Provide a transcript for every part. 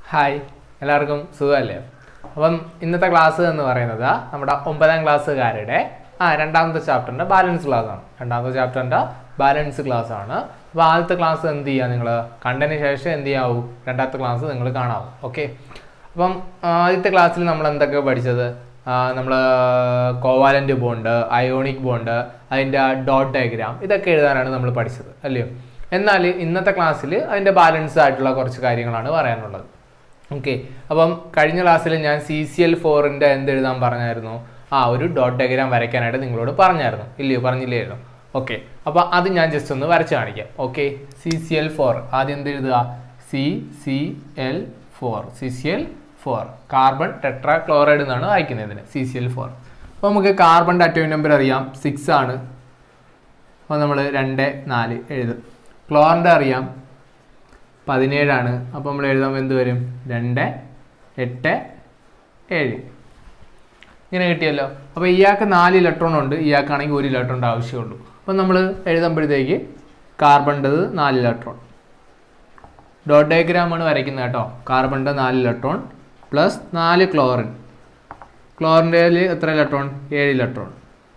hi എല്ലാവർക്കും സുഖമല്ലേ അപ്പം ഇന്നത്തെ ക്ലാസ് എന്ന് പറയുന്നത് നമ്മുടെ ഒമ്പതാം ക്ലാസ്സുകാരുടെ ആ രണ്ടാമത്തെ ചാപ്റ്ററിൻ്റെ ബാലൻസ് ക്ലാസ് ആണ് രണ്ടാമത്തെ ചാപ്റ്ററിൻ്റെ ബാലൻസ് ക്ലാസ് ആണ് അപ്പോൾ ആദ്യത്തെ ക്ലാസ് എന്ത് ചെയ്യുക നിങ്ങൾ കണ്ടതിന് ശേഷം എന്ത് ചെയ്യാവൂ രണ്ടാമത്തെ ക്ലാസ് നിങ്ങൾ കാണാവൂ ഓക്കെ അപ്പം ആദ്യത്തെ ക്ലാസ്സിൽ നമ്മൾ എന്തൊക്കെ പഠിച്ചത് നമ്മൾ കോവാലൻ്റ് ബോണ്ട് അയോണിക് ബോണ്ട് അതിൻ്റെ ഡോട്ട് ഡയഗ്രാം ഇതൊക്കെ എഴുതാനാണ് നമ്മൾ പഠിച്ചത് അല്ലയോ എന്നാൽ ഇന്നത്തെ ക്ലാസ്സിൽ അതിൻ്റെ ബാലൻസ് ആയിട്ടുള്ള കുറച്ച് കാര്യങ്ങളാണ് പറയാനുള്ളത് ഓക്കെ അപ്പം കഴിഞ്ഞ ക്ലാസ്സിൽ ഞാൻ സി സി എൽ ഫോറിൻ്റെ എന്ത് എഴുതാൻ പറഞ്ഞായിരുന്നു ആ ഒരു ഡോട്ട് ഡയഗ്രാം വരയ്ക്കാനായിട്ട് നിങ്ങളോട് പറഞ്ഞായിരുന്നു ഇല്ലയോ പറഞ്ഞില്ലായിരുന്നു ഓക്കെ അപ്പോൾ അത് ഞാൻ ജസ്റ്റ് ഒന്ന് വരച്ച് കാണിക്കാം okay C C L four ആദ്യം എന്ത് എഴുതുക C C L four C C L four carbon tetrachloride എന്നാണ് വായിക്കുന്നത് ഇതിന് സി സി എൽ ഫോർ അപ്പോൾ നമുക്ക് കാർബണിൻ്റെ അറ്റോമിക് നമ്പർ അറിയാം സിക്സ് ആണ് അപ്പോൾ നമ്മൾ രണ്ട് നാല് എഴുതും ക്ലോറിൻ്റെ അറിയാം പതിനേഴാണ് അപ്പോൾ നമ്മൾ എഴുതാൻ എന്ത് വരും രണ്ട് എട്ട് ഏഴ് ഇങ്ങനെ കിട്ടിയല്ലോ അപ്പോൾ ഇയാൾക്ക് നാല് ഇലക്ട്രോൺ ഉണ്ട് ഇയാൾക്കാണെങ്കിൽ ഒരു ഇലക്ട്രോണിൻ്റെ ആവശ്യമുള്ളൂ അപ്പം നമ്മൾ എഴുതുമ്പോഴത്തേക്ക് കാർബണിൻ്റെത് നാല് ഇലക്ട്രോൺ ഡോട്ട് ഡയഗ്രാമാണ് വരയ്ക്കുന്നത് കേട്ടോ കാർബണിൻ്റെ നാല് ഇലക്ട്രോൺ പ്ലസ് നാല് ക്ലോറിൻ ക്ലോറിൻ്റെ എത്ര ഇലക്ട്രോൺ ഏഴ് ഇലക്ട്രോൺ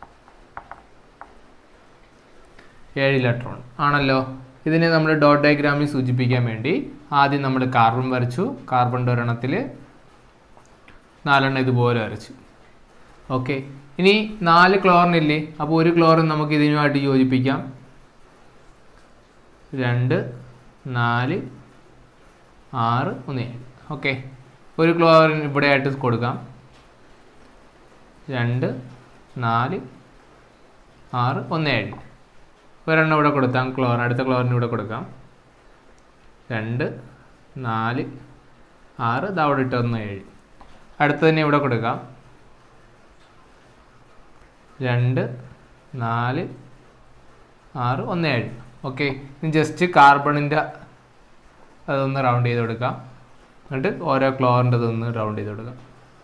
ഏഴ് ഇലക്ട്രോൺ ആണല്ലോ ഇതിനെ നമ്മൾ ഡോട്ട് ഡയഗ്രാമിൽ സൂചിപ്പിക്കാൻ വേണ്ടി ആദ്യം നമ്മൾ കാർബൺ വരച്ചു കാർബണിൻ്റെ ഒരെണ്ണത്തിൽ നാലെണ്ണം ഇതുപോലെ വരച്ചു ഓക്കെ ഇനി നാല് ക്ലോറിൻ ഇല്ലേ അപ്പോൾ ഒരു ക്ലോറിൻ നമുക്ക് ഇതിനുമായിട്ട് യോജിപ്പിക്കാം രണ്ട് നാല് ആറ് ഒന്ന് ഏഴ് ഓക്കെ ഒരു ക്ലോറിൻ ഇവിടെ ആയിട്ട് കൊടുക്കാം രണ്ട് നാല് ആറ് ഒന്ന് ഏഴ് ഒരെണ്ണം ഇവിടെ കൊടുക്കാം ക്ലോറിൻ അടുത്ത ക്ലോറിന് ഇവിടെ കൊടുക്കാം രണ്ട് നാല് ആറ് ഇത് അവിടെ ഇട്ട് ഒന്ന് ഏഴ് അടുത്തതിനെ ഇവിടെ കൊടുക്കാം രണ്ട് നാല് ആറ് ഒന്ന് ഏഴ് ഓക്കെ ഇനി ജസ്റ്റ് കാർബണിൻ്റെ അതൊന്ന് റൗണ്ട് ചെയ്ത് കൊടുക്കാം എന്നിട്ട് ഓരോ ക്ലോറിൻ്റെ ഒന്ന് റൗണ്ട് ചെയ്ത് കൊടുക്കാം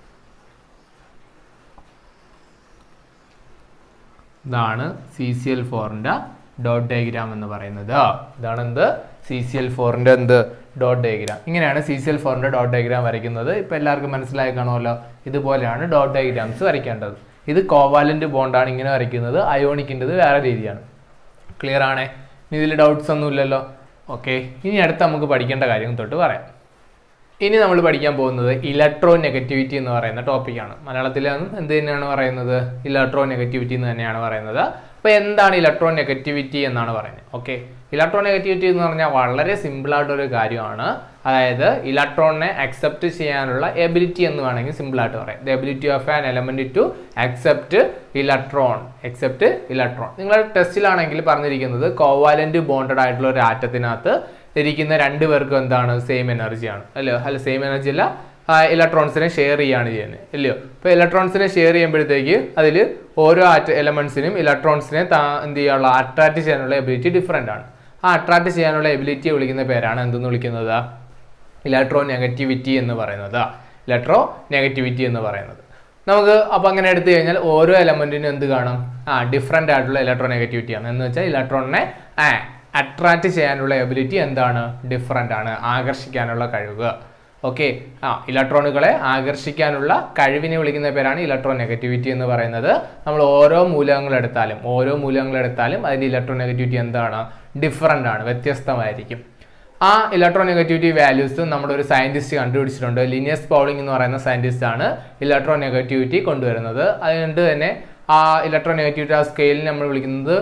ഇതാണ് സി സി എൽ ഫോറിൻ്റെ ഡോട്ട് ഡയഗ്രാം എന്ന് പറയുന്നത് ഇതാണ് എന്ത് സി സി എൽ ഫോറിൻ്റെ എന്ത് ഡോട്ട് ഡയഗ്രാം ഇങ്ങനെയാണ് സി സി എൽ ഫോറിൻ്റെ ഡോട്ട് ഡയഗ്രാം വരയ്ക്കുന്നത് ഇപ്പോൾ എല്ലാവർക്കും മനസ്സിലായി കാണുമല്ലോ ഇതുപോലെയാണ് ഡോട്ട് ഡയഗ്രാംസ് വരയ്ക്കേണ്ടത് ഇത് കോവാലൻ്റ് ബോണ്ടാണ് ഇങ്ങനെ വരയ്ക്കുന്നത് അയോണിക്കിൻ്റെത് വേറെ രീതിയാണ് ക്ലിയർ ആണേ ഇനി ഇതിൽ ഡൗട്ട്സ് ഒന്നും ഇല്ലല്ലോ ഓക്കെ ഇനി അടുത്ത് നമുക്ക് പഠിക്കേണ്ട കാര്യം തൊട്ട് പറയാം ഇനി നമ്മൾ പഠിക്കാൻ പോകുന്നത് ഇലക്ട്രോ നെഗറ്റിവിറ്റി എന്ന് പറയുന്ന ടോപ്പിക്കാണ് മലയാളത്തിൽ എന്ത് തന്നെയാണ് പറയുന്നത് ഇലക്ട്രോ നെഗറ്റിവിറ്റി എന്ന് തന്നെയാണ് പറയുന്നത് അപ്പോൾ എന്താണ് ഇലക്ട്രോ നെഗറ്റിവിറ്റി എന്നാണ് പറയുന്നത് ഓക്കെ ഇലക്ട്രോ നെഗറ്റിവിറ്റി എന്ന് പറഞ്ഞാൽ വളരെ സിമ്പിളായിട്ടൊരു കാര്യമാണ് അതായത് ഇലക്ട്രോണിനെ അക്സെപ്റ്റ് ചെയ്യാനുള്ള എബിലിറ്റി എന്ന് വേണമെങ്കിൽ സിമ്പിളായിട്ട് പറയാം the ability of an element to accept electron accept electron നിങ്ങളുടെ ടെസ്റ്റിലാണെങ്കിൽ പറഞ്ഞിരിക്കുന്നത് കോവാലന്റ് ബോണ്ടഡ് ആയിട്ടുള്ള ഒരു ആറ്റത്തിനകത്ത് ഇരിക്കുന്ന രണ്ട് പേർക്കും എന്താണ് സെയിം എനർജിയാണ് അല്ലയോ അല്ല സെയിം എനർജി അല്ല ഇലക്ട്രോൺസിനെ ഷെയർ ചെയ്യാണ് ചെയ്യുന്നത് ഇല്ലയോ ഇപ്പോൾ ഇലക്ട്രോൺസിനെ ഷെയർ ചെയ്യുമ്പോഴത്തേക്ക് അതിൽ ഓരോ ആറ്റ എലമെന്റ്സിനും ഇലക്ട്രോൺസിനെ എന്ത് ചെയ്യാനുള്ള അട്രാക്ട് ചെയ്യാനുള്ള എബിലിറ്റി ഡിഫറെൻ്റ് ആണ് ആ അട്രാക്ട് ചെയ്യാനുള്ള എബിലിറ്റിയെ വിളിക്കുന്ന പേരാണ് എന്തെന്ന് വിളിക്കുന്നത് ഇലക്ട്രോ നെഗറ്റിവിറ്റി എന്ന് പറയുന്നത് ഇലക്ട്രോ നെഗറ്റിവിറ്റി എന്ന് പറയുന്നത് നമുക്ക് അപ്പോൾ അങ്ങനെ എടുത്തു കഴിഞ്ഞാൽ ഓരോ എലമെന്റിനും എന്ത് കാണും ആ ഡിഫറെൻ്റ് ആയിട്ടുള്ള ഇലക്ട്രോ നെഗറ്റിവിറ്റി ആണ് എന്ന് വെച്ചാൽ ഇലക്ട്രോണിനെ ആ അട്രാക്ട് ചെയ്യാനുള്ള എബിലിറ്റി എന്താണ് ഡിഫറെൻ്റ് ആണ് ആകർഷിക്കാനുള്ള കഴിവ് ഓക്കെ ആ ഇലക്ട്രോണുകളെ ആകർഷിക്കാനുള്ള കഴിവിനെ വിളിക്കുന്ന പേരാണ് ഇലക്ട്രോ നെഗറ്റിവിറ്റി എന്ന് പറയുന്നത് നമ്മൾ ഓരോ മൂലകങ്ങൾ എടുത്താലും ഓരോ മൂലകങ്ങൾ എടുത്താലും അതിൻ്റെ ഇലക്ട്രോ നെഗറ്റിവിറ്റി എന്താണ് ഡിഫറെൻ്റ് ആണ് വ്യത്യസ്തമായിരിക്കും ആ ഇലക്ട്രോ നെഗറ്റിവിറ്റി വാല്യൂസ് നമ്മുടെ ഒരു സയന്റിസ്റ്റ് കണ്ടുപിടിച്ചിട്ടുണ്ട് ലിനിയസ് പൗളിംഗ് എന്ന് പറയുന്ന സയന്റിസ്റ്റ് ആണ് ഇലക്ട്രോ നെഗറ്റിവിറ്റി കൊണ്ടുവരുന്നത് അതുകൊണ്ട് തന്നെ ആ ഇലക്ട്രോ നെഗറ്റിവിറ്റി ആ സ്കെയിലിന് നമ്മൾ വിളിക്കുന്നത്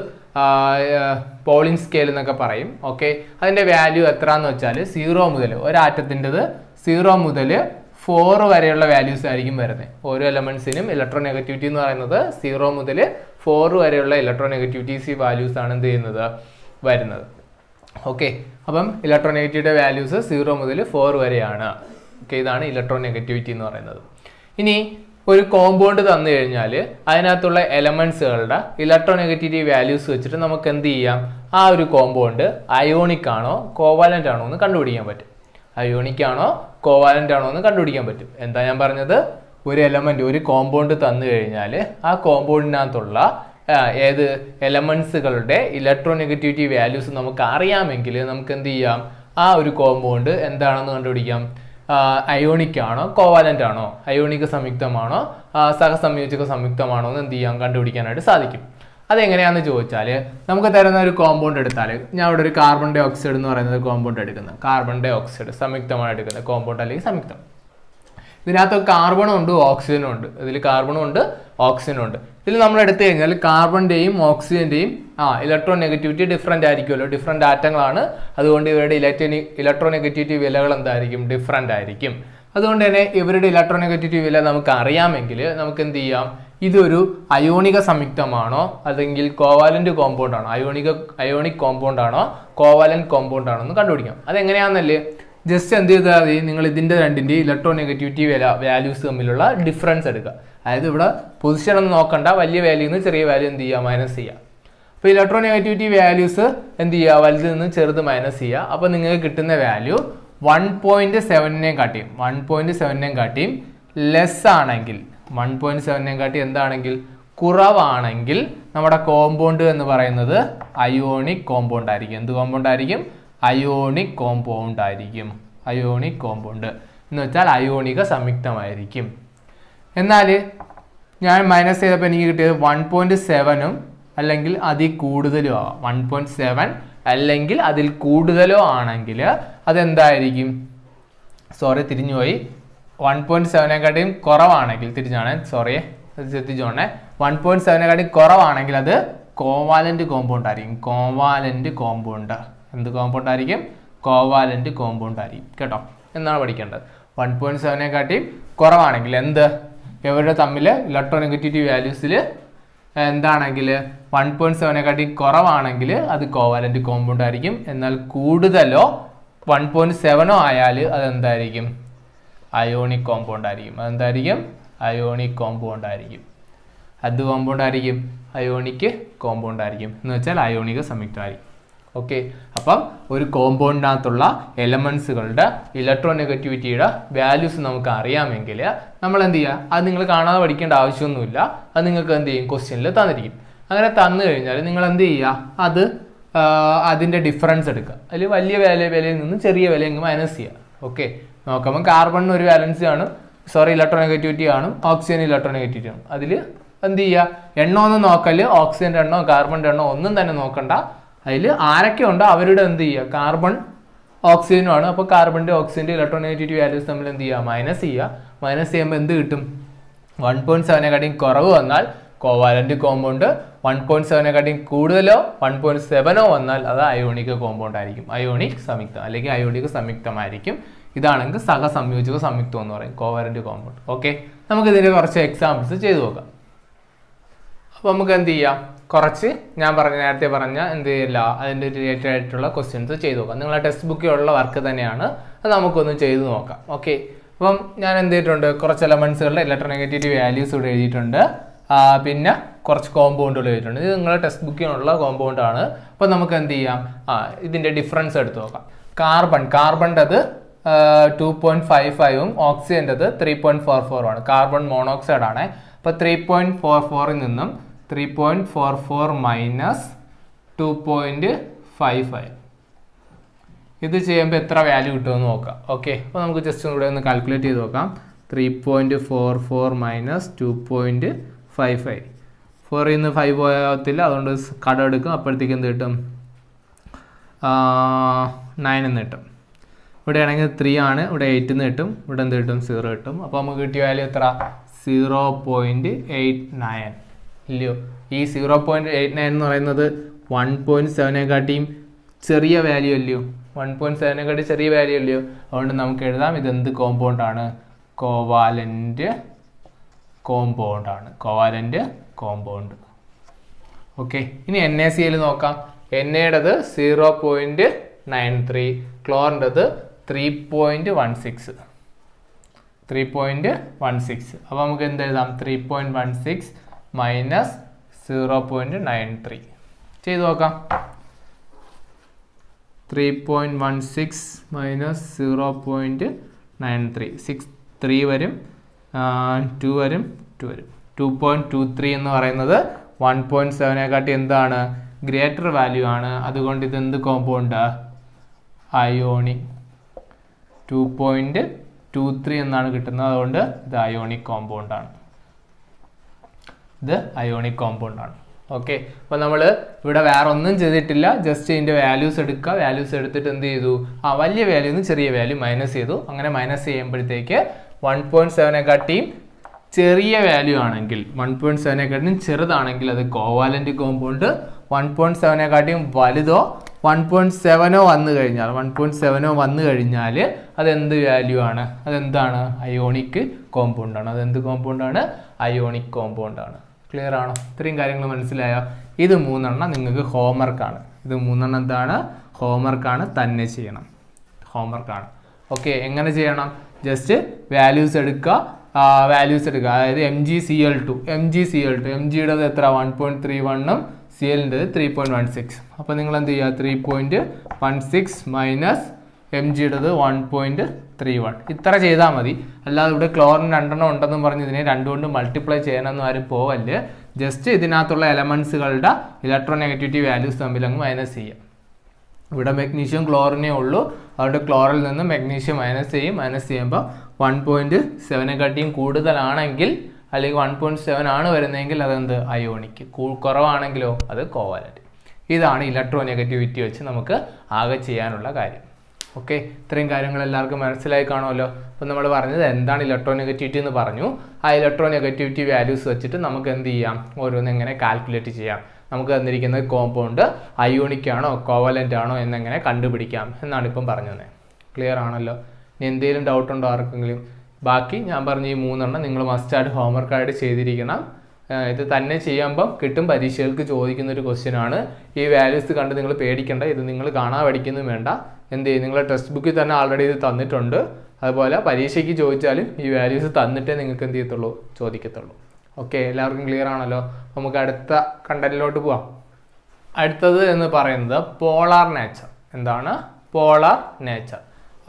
പോളിംഗ് സ്കെയിൽ എന്നൊക്കെ പറയും ഓക്കെ അതിൻ്റെ വാല്യൂ എത്ര എന്ന് വെച്ചാൽ സീറോ മുതൽ ഒരാറ്റത്തിൻ്റെത് സീറോ മുതൽ ഫോർ വരെയുള്ള വാല്യൂസ് ആയിരിക്കും വരുന്നത് ഓരോ എലമെന്റ്സിനും ഇലക്ട്രോ നെഗറ്റിവിറ്റി എന്ന് പറയുന്നത് സീറോ മുതൽ ഫോർ വരെയുള്ള ഇലക്ട്രോ നെഗറ്റിവിറ്റീസ് വാല്യൂസ് ആണ് എന്ത് ചെയ്യുന്നത് വരുന്നത് ഓക്കെ അപ്പം ഇലക്ട്രോ നെഗറ്റിവിറ്റിയുടെ വാല്യൂസ് സീറോ മുതൽ ഫോർ വരെയാണ് ഓക്കെ ഇതാണ് ഇലക്ട്രോ നെഗറ്റിവിറ്റി എന്ന് പറയുന്നത് ഇനി ഒരു കോമ്പൗണ്ട് തന്നു കഴിഞ്ഞാൽ അതിനകത്തുള്ള എലമെന്റ്സുകളുടെ ഇലക്ട്രോ നെഗറ്റിവിറ്റി വാല്യൂസ് വെച്ചിട്ട് നമുക്ക് എന്ത് ചെയ്യാം ആ ഒരു കോമ്പൗണ്ട് അയോണിക് ആണോ കോവാലന്റ് ആണോ എന്ന് കണ്ടുപിടിക്കാൻ പറ്റും അയോണിക് ആണോ കോവാലന്റ് ആണോ എന്ന് കണ്ടുപിടിക്കാൻ പറ്റും എന്താ ഞാൻ പറഞ്ഞത് ഒരു എലമെന്റ് ഒരു കോമ്പൗണ്ട് തന്നു കഴിഞ്ഞാൽ ആ കോമ്പൗണ്ടിനകത്തുള്ള ആ, ഏത് എലമെന്റ്സുകളുടെ ഇലക്ട്രോ നെഗറ്റിവിറ്റി വാല്യൂസ് നമുക്ക് അറിയാമെങ്കിൽ നമുക്ക് എന്ത് ചെയ്യാം ആ ഒരു കോമ്പൗണ്ട് എന്താണെന്ന് കണ്ടുപിടിക്കാം അയോണിക് ആണോ കോവാലന്റ് ആണോ അയോണിക സംയുക്തമാണോ ആ, സഹസംയോജക സംയുക്തമാണോ എന്ന് എന്ത് ചെയ്യാം കണ്ടുപിടിക്കാനായിട്ട് സാധിക്കും അതെങ്ങനെയാണെന്ന് ചോദിച്ചാൽ നമുക്ക് തരുന്ന ഒരു കോമ്പൗണ്ട് എടുത്താൽ ഞാൻ ഇവിടെ ഒരു കാർബൺ ഡൈ ഓക്സൈഡ് എന്ന് പറയുന്നത് കോമ്പൗണ്ട് എടുക്കുന്നത് കാർബൺ ഡൈ ഓക്സൈഡ് സംയുക്തമാണ് എടുക്കുന്നത് കോമ്പൗണ്ട് അല്ലെങ്കിൽ സംയുക്തം ഇതിനകത്ത് കാർബണും ഉണ്ട് ഓക്സിജനും ഉണ്ട് ഇതിൽ കാർബണും ഉണ്ട് ഓക്സിജനും ഉണ്ട് ഇതിൽ നമ്മൾ എടുത്തു കഴിഞ്ഞാൽ കാർബണിന്റെയും ഓക്സിജന്റെയും ആ ഇലക്ട്രോ നെഗറ്റിവിറ്റി ഡിഫറെന്റ് ആയിരിക്കുമല്ലോ ഡിഫറെന്റ് ആറ്റങ്ങളാണ് അതുകൊണ്ട് ഇവരുടെ ഇലക്ട്രോനി ഇലക്ട്രോ നെഗറ്റിവിറ്റി വിലകൾ എന്തായിരിക്കും ഡിഫറെന്റ് ആയിരിക്കും അതുകൊണ്ട് തന്നെ ഇവരുടെ ഇലക്ട്രോ നെഗറ്റിവിറ്റി വില നമുക്ക് അറിയാമെങ്കിൽ നമുക്ക് എന്ത് ചെയ്യാം ഇതൊരു അയോണിക സംയുക്തമാണോ അല്ലെങ്കിൽ കോവാലന്റ് കോമ്പൗണ്ട് ആണോ അയോണിക അയോണിക് കോമ്പൗണ്ട് ആണോ കോവാലന്റ് കോമ്പൗണ്ട് ആണോ എന്ന് കണ്ടുപിടിക്കാം അതെങ്ങനെയാണെന്നല്ലേ ജസ്റ്റ് എന്ത് ചെയ്താൽ മതി നിങ്ങൾ ഇതിന്റെ രണ്ടിന്റെ ഇലക്ട്രോ നെഗറ്റിവിറ്റി വില വാല്യൂസ് തമ്മിലുള്ള ഡിഫറൻസ് എടുക്കുക അതായത് ഇവിടെ പൊസിഷൻ ഒന്നും നോക്കണ്ട വലിയ വാല്യൂ നിന്ന് ചെറിയ വാല്യൂ എന്ത് ചെയ്യുക മൈനസ് ചെയ്യുക അപ്പോൾ ഇലക്ട്രോ നെഗറ്റിവിറ്റി വാല്യൂസ് എന്ത് ചെയ്യുക വലുതിൽ നിന്ന് ചെറുത് മൈനസ് ചെയ്യുക അപ്പോൾ നിങ്ങൾക്ക് കിട്ടുന്ന വാല്യൂ വൺ പോയിന്റ് സെവനിനെയും കാട്ടിയും വൺ പോയിന്റ് സെവനിനെയും കാട്ടിയും ലെസ് ആണെങ്കിൽ വൺ പോയിന്റ് സെവനിനെയും കാട്ടി എന്താണെങ്കിൽ കുറവാണെങ്കിൽ നമ്മുടെ കോമ്പൗണ്ട് എന്ന് പറയുന്നത് അയോണിക് കോമ്പൗണ്ട് ആയിരിക്കും എന്ത് കോമ്പൗണ്ട് ആയിരിക്കും അയോണിക് കോമ്പൗണ്ട് ആയിരിക്കും അയോണിക് കോമ്പൗണ്ട് എന്ന് വെച്ചാൽ അയോണിക സംയുക്തമായിരിക്കും എന്നാൽ ഞാൻ മൈനസ് ചെയ്തപ്പോൾ എനിക്ക് കിട്ടിയത് വൺ പോയിന്റ് സെവനും അല്ലെങ്കിൽ അതിൽ കൂടുതലും ആവാം വൺ പോയിന്റ് സെവൻ അല്ലെങ്കിൽ അതിൽ കൂടുതലോ ആണെങ്കിൽ അതെന്തായിരിക്കും സോറി തിരിഞ്ഞുപോയി വൺ പോയിന്റ് സെവനെക്കാട്ടിയും കുറവാണെങ്കിൽ തിരിഞ്ഞാണ് സോറി ശ്രദ്ധിച്ചോണേ വൺ പോയിന്റ് സെവനെക്കാട്ടി കുറവാണെങ്കിൽ അത് കോവാലന്റ് കോമ്പൗണ്ട് ആയിരിക്കും കോവാലന്റ് കോമ്പൗണ്ട് എന്ത് കോമ്പൗണ്ട് ആയിരിക്കും കോവാലന്റ് കോമ്പൗണ്ട് ആയിരിക്കും കേട്ടോ എന്നാണ് പഠിക്കേണ്ടത് വൺ പോയിന്റ് സെവനെക്കാട്ടിയും കുറവാണെങ്കിൽ എന്ത് ഇവരുടെ തമ്മിൽ ഇലക്ട്രോ നെഗറ്റിവിറ്റി വാല്യൂസിൽ എന്താണെങ്കിൽ വൺ പോയിന്റ് സെവനെക്കാട്ടി കുറവാണെങ്കിൽ അത് കോവാലന്റ് കോമ്പൗണ്ട് ആയിരിക്കും എന്നാൽ കൂടുതലോ വൺ പോയിന്റ് സെവനോ ആയാൽ അത് എന്തായിരിക്കും അയോണിക് കോമ്പൗണ്ട് ആയിരിക്കും അതെന്തായിരിക്കും അയോണിക് കോമ്പൗണ്ട് ആയിരിക്കും അത് കോമ്പൗണ്ട് ആയിരിക്കും അയോണിക് കോമ്പൗണ്ട് ആയിരിക്കും എന്ന് വെച്ചാൽ അയോണിക സംയുക്തമായിരിക്കും ഓക്കെ അപ്പം ഒരു കോമ്പൗണ്ടിനകത്തുള്ള എലമെന്റ്സുകളുടെ ഇലക്ട്രോ നെഗറ്റിവിറ്റിയുടെ വാല്യൂസ് നമുക്ക് അറിയാമെങ്കിൽ നമ്മൾ എന്ത് ചെയ്യുക അത് നിങ്ങൾ കാണാതെ പഠിക്കേണ്ട ആവശ്യമൊന്നുമില്ല അത് നിങ്ങൾക്ക് എന്ത് ചെയ്യും ക്വസ്റ്റ്യനിൽ തന്നിരിക്കും അങ്ങനെ തന്നു കഴിഞ്ഞാൽ നിങ്ങൾ എന്ത് ചെയ്യുക അത് ആ, അതിന്റെ ഡിഫറൻസ് എടുക്കുക അതിൽ വലിയ വില വിലയിൽ നിന്ന് ചെറിയ വില ഇങ്ങ് മൈനസ് ചെയ്യുക ഓക്കെ നോക്കുമ്പോൾ കാർബണിന് ഒരു വാലൻസി ആണ് സോറി ഇലക്ട്രോ നെഗറ്റിവിറ്റി കാണും ഓക്സിജൻ ഇലക്ട്രോ നെഗറ്റിവിറ്റി ആണ് അതിൽ എന്ത് ചെയ്യുക എണ്ണ ഒന്നും നോക്കല് ഓക്സിജന്റെ എണ്ണോ കാർബണിന്റെ എണ്ണോ ഒന്നും തന്നെ നോക്കണ്ട അതിൽ ആരൊക്കെ ഉണ്ടോ അവരുടെ എന്ത് ചെയ്യുക കാർബൺ ഓക്സിജനും ആണ് അപ്പോൾ കാർബണിന്റെ ഓക്സിജന്റെ ഇലക്ട്രോ നെഗറ്റിവിറ്റി വാല്യൂസ് തമ്മിൽ എന്ത് ചെയ്യുക മൈനസ് ചെയ്യുക മൈനസ് ചെയ്യുമ്പോൾ എന്ത് കിട്ടും വൺ പോയിന്റ് സെവനെക്കാട്ടിയും കുറവ് വന്നാൽ കോവാലന്റ് കോമ്പൗണ്ട് വൺ പോയിന്റ് സെവനെക്കാട്ടിയും കൂടുതലോ വൺ പോയിന്റ് സെവനോ വന്നാൽ അത് അയോണിക കോമ്പൗണ്ട് ആയിരിക്കും അയോണിക് സംയുക്തം അല്ലെങ്കിൽ അയോണിക സംയുക്തമായിരിക്കും ഇതാണെങ്കിൽ സഹസംയോജക സംയുക്തം എന്ന് പറയും കോവാലന്റ് കോമ്പൗണ്ട് ഓക്കെ നമുക്ക് ഇതിന്റെ കുറച്ച് എക്സാമ്പിൾസ് ചെയ്തു നോക്കാം അപ്പോൾ നമുക്ക് എന്ത് ചെയ്യാം കുറച്ച് ഞാൻ പറഞ്ഞ നേരത്തെ പറഞ്ഞ എന്ത് ചെയ്യില്ല അതിൻ്റെ റിലേറ്റഡ് ആയിട്ടുള്ള ക്വസ്റ്റ്യൻസ് ചെയ്തു നോക്കാം നിങ്ങളെ ടെക്സ്റ്റ് ബുക്കിലുള്ള വർക്ക് തന്നെയാണ് അത് നമുക്കൊന്ന് ചെയ്തു നോക്കാം ഓക്കെ അപ്പം ഞാൻ എന്ത് ചെയ്തിട്ടുണ്ട് കുറച്ച് എലമെന്റ്സുകളുടെ ഇലക്ട്രോ നെഗറ്റിവിറ്റി വാല്യൂസ് ഇവിടെ എഴുതിയിട്ടുണ്ട് ആ, പിന്നെ കുറച്ച് കോമ്പൗണ്ടുകൾ എഴുതിയിട്ടുണ്ട് ഇത് നിങ്ങളുടെ ടെക്സ്റ്റ് ബുക്കിനുള്ള കോമ്പൗണ്ട് ആണ് അപ്പോൾ നമുക്ക് എന്ത് ചെയ്യാം ആ ഇതിൻ്റെ ഡിഫറൻസ് എടുത്ത് നോക്കാം കാർബൺ കാർബണിൻ്റെത് ടു പോയിന്റ് ഫൈവ് ഫൈവും ഓക്സിജൻ്റെത് ത്രീ പോയിന്റ് ഫോർ ഫോറും ആണ് കാർബൺ മോണോക്സൈഡ് ആണ് അപ്പോൾ ത്രീ പോയിന്റ് ഫോർ ഫോറിൽ നിന്നും three point four four minus two point five five ഇത് ചെയ്യുമ്പോൾ എത്ര വാല്യൂ കിട്ടുമെന്ന് നോക്കാം ഓക്കെ അപ്പോൾ നമുക്ക് ജസ്റ്റ് ഇവിടെ ഒന്ന് കാൽക്കുലേറ്റ് ചെയ്ത് നോക്കാം three point four four minus two point five five ഫോറിൽ നിന്ന് ഫൈവ് പോകത്തില്ല അതുകൊണ്ട് കടം എടുക്കും അപ്പോഴത്തേക്ക് എന്ത് കിട്ടും നയൻ എന്ന് കിട്ടും ഇവിടെ ആണെങ്കിൽ ത്രീ ആണ് ഇവിടെ എയ്റ്റ് എന്ന് കിട്ടും ഇവിടെ എന്ത് കിട്ടും സീറോ കിട്ടും അപ്പോൾ നമുക്ക് കിട്ടിയ വാല്യൂ എത്ര സീറോ പോയിന്റ് എയ്റ്റ് നയൻ ഇല്ലയോ ഈ സീറോ പോയിന്റ് എയ്റ്റ് നയൻ എന്ന് പറയുന്നത് വൺ പോയിന്റ് സെവനെക്കാട്ടിയും ചെറിയ വാല്യൂ അല്ലയോ വൺ പോയിന്റ് സെവനെക്കാട്ടി ചെറിയ വാല്യൂ അല്ലയോ അതുകൊണ്ട് നമുക്ക് എഴുതാം ഇത് എന്ത് കോമ്പൗണ്ട് ആണ് കോവാലന്റ് കോമ്പൗണ്ട് ആണ് കോവാലന്റ് കോമ്പൗണ്ട് ഓക്കെ ഇനി എൻ എ സിയിൽ നോക്കാം എൻ എയുടേത് സീറോ പോയിന്റ് നയൻ ത്രീ ക്ലോറിൻ്റെത് three point one six three point one six അപ്പോൾ നമുക്ക് എന്ത് എഴുതാം three point one six minus zero point nine three ചെയ്ത് നോക്കാം three point one six minus zero point nine three six three വരും two വരും two വരും ടു പോയിന്റ് ടു ത്രീ എന്ന് പറയുന്നത് വൺ പോയിന്റ് സെവനെക്കാട്ടി എന്താണ് ഗ്രേറ്റർ വാല്യൂ ആണ് അതുകൊണ്ട് ഇത് എന്ത് compound ionic two point two three എന്നാണ് കിട്ടുന്നത് അതുകൊണ്ട് ഇത് അയോണിക് കോമ്പൗണ്ട് ആണ് ഇത് അയോണിക് കോമ്പൗണ്ട് ആണ് ഓക്കെ അപ്പോൾ നമ്മൾ ഇവിടെ വേറെ ഒന്നും ചെയ്തിട്ടില്ല ജസ്റ്റ് ഇതിൻ്റെ വാല്യൂസ് എടുക്കുക വാല്യൂസ് എടുത്തിട്ട് എന്ത് ചെയ്തു ആ വലിയ വാല്യൂ നിന്ന് ചെറിയ വാല്യൂ മൈനസ് ചെയ്തു അങ്ങനെ മൈനസ് ചെയ്യുമ്പോഴത്തേക്ക് വൺ പോയിന്റ് സെവനെക്കാട്ടിയും ചെറിയ വാല്യൂ ആണെങ്കിൽ വൺ പോയിന്റ് സെവനെക്കാട്ടിയും ചെറുതാണെങ്കിൽ അത് കോവാലന്റ് കോമ്പൗണ്ട് വൺ പോയിന്റ് സെവനെക്കാട്ടിയും വലുതോ വൺ പോയിന്റ് സെവനോ വന്നു കഴിഞ്ഞാൽ വൺ പോയിന്റ് സെവനോ വന്നു കഴിഞ്ഞാൽ അത് എന്ത് വാല്യൂ ആണ് അതെന്താണ് അയോണിക് കോമ്പൗണ്ട് ആണ് അതെന്ത് കോമ്പൗണ്ട് ആണ് അയോണിക് കോമ്പൗണ്ട് ആണ് ക്ലിയർ ആണോ ഇത്രയും കാര്യങ്ങൾ മനസ്സിലായോ ഇത് മൂന്നെണ്ണം നിങ്ങൾക്ക് ഹോംവർക്കാണ് ഇത് മൂന്നെണ്ണം എന്താണ് ഹോംവർക്കാണ് തന്നെ ചെയ്യണം ഹോംവർക്കാണ് ഓക്കെ എങ്ങനെ ചെയ്യണം ജസ്റ്റ് വാല്യൂസ് എടുക്കുക വാല്യൂസ് എടുക്കുക അതായത് M G C L two M G C L two M ജിയുടെ എത്ര വൺ പോയിന്റ് ത്രീ വണ്ണും സി എല്ലിൻ്റെ ത്രീ പോയിന്റ് വൺ സിക്സ് അപ്പോൾ നിങ്ങൾ എന്ത് ചെയ്യുക three point one six minus M ജിയുടേത് വൺ പോയിന്റ് ത്രീ വൺ ഇത്ര ചെയ്താൽ മതി അല്ലാതെ ഇവിടെ ക്ലോറിൻ രണ്ടെണ്ണം ഉണ്ടെന്നും പറഞ്ഞ് ഇതിനെ രണ്ടുകൊണ്ട് മൾട്ടിപ്ലൈ ചെയ്യണമെന്നും ആരും പോവല്ല് ജസ്റ്റ് ഇതിനകത്തുള്ള എലമെൻസുകളുടെ ഇലക്ട്രോ നെഗറ്റിവിറ്റി വാല്യൂസ് തമ്മിൽ അങ്ങ് മൈനസ് ചെയ്യാം ഇവിടെ മെഗ്നീഷ്യം ക്ലോറിനേ ഉള്ളൂ അതുകൊണ്ട് ക്ലോറിൽ നിന്ന് മെഗ്നീഷ്യം മൈനസ് ചെയ്യും മൈനസ് ചെയ്യുമ്പോൾ വൺ പോയിന്റ് സെവനെക്കാട്ടിയും കൂടുതലാണെങ്കിൽ അല്ലെങ്കിൽ വൺ പോയിന്റ് സെവൻ ആണ് വരുന്നതെങ്കിൽ അതെന്ത് അയോണിക്ക് കുറവാണെങ്കിലോ അത് കോവാലന്റ് ഇതാണ് ഇലക്ട്രോ നെഗറ്റിവിറ്റി വെച്ച് നമുക്ക് ആകെ ചെയ്യാനുള്ള കാര്യം ഓക്കെ ഇത്രയും കാര്യങ്ങൾ എല്ലാവർക്കും മനസ്സിലായി കാണുമല്ലോ അപ്പോൾ നമ്മൾ പറഞ്ഞത് എന്താണ് ഇലക്ട്രോ നെഗറ്റിവിറ്റി എന്ന് പറഞ്ഞു ആ ഇലക്ട്രോ നെഗറ്റിവിറ്റി വാല്യൂസ് വെച്ചിട്ട് നമുക്ക് എന്ത് ചെയ്യാം ഓരോന്ന് എങ്ങനെ കാൽക്കുലേറ്റ് ചെയ്യാം നമുക്ക് തന്നിരിക്കുന്നത് കോമ്പൗണ്ട് അയോണിക് ആണോ കോവലൻ്റ് ആണോ എന്നെങ്ങനെ കണ്ടുപിടിക്കാം എന്നാണ് ഇപ്പം പറഞ്ഞത് ക്ലിയർ ആണല്ലോ ഇനി എന്തെങ്കിലും ഡൗട്ട് ഉണ്ടോ ആർക്കെങ്കിലും ബാക്കി ഞാൻ പറഞ്ഞ ഈ മൂന്നെണ്ണം നിങ്ങൾ മസ്റ്റായിട്ട് ഹോംവർക്കായിട്ട് ചെയ്തിരിക്കണം ഏഹ് ഇത് തന്നെ ചെയ്യുമ്പം കിട്ടും പരീക്ഷകൾക്ക് ചോദിക്കുന്ന ഒരു ക്വസ്റ്റ്യൻ ആണ് ഈ വാല്യൂസ് കണ്ട് നിങ്ങൾ പേടിക്കേണ്ട ഇത് നിങ്ങൾ കാണാൻ പഠിക്കുന്നു വേണ്ട എന്ത് ചെയ്യും നിങ്ങളെ ടെക്സ്റ്റ് ബുക്കിൽ തന്നെ ആൾറെഡി ഇത് തന്നിട്ടുണ്ട് അതുപോലെ പരീക്ഷയ്ക്ക് ചോദിച്ചാലും ഈ വാല്യൂസ് തന്നിട്ടേ നിങ്ങൾക്ക് എന്ത് ചെയ്യത്തുള്ളൂ ചോദിക്കത്തുള്ളൂ ഓക്കെ എല്ലാവർക്കും ക്ലിയർ ആണല്ലോ നമുക്ക് അടുത്ത കണ്ടന്റിലോട്ട് പോവാം അടുത്തത് എന്ന് പറയുന്നത് പോളാർ നേച്ചർ എന്താണ് പോളാർ നേച്ചർ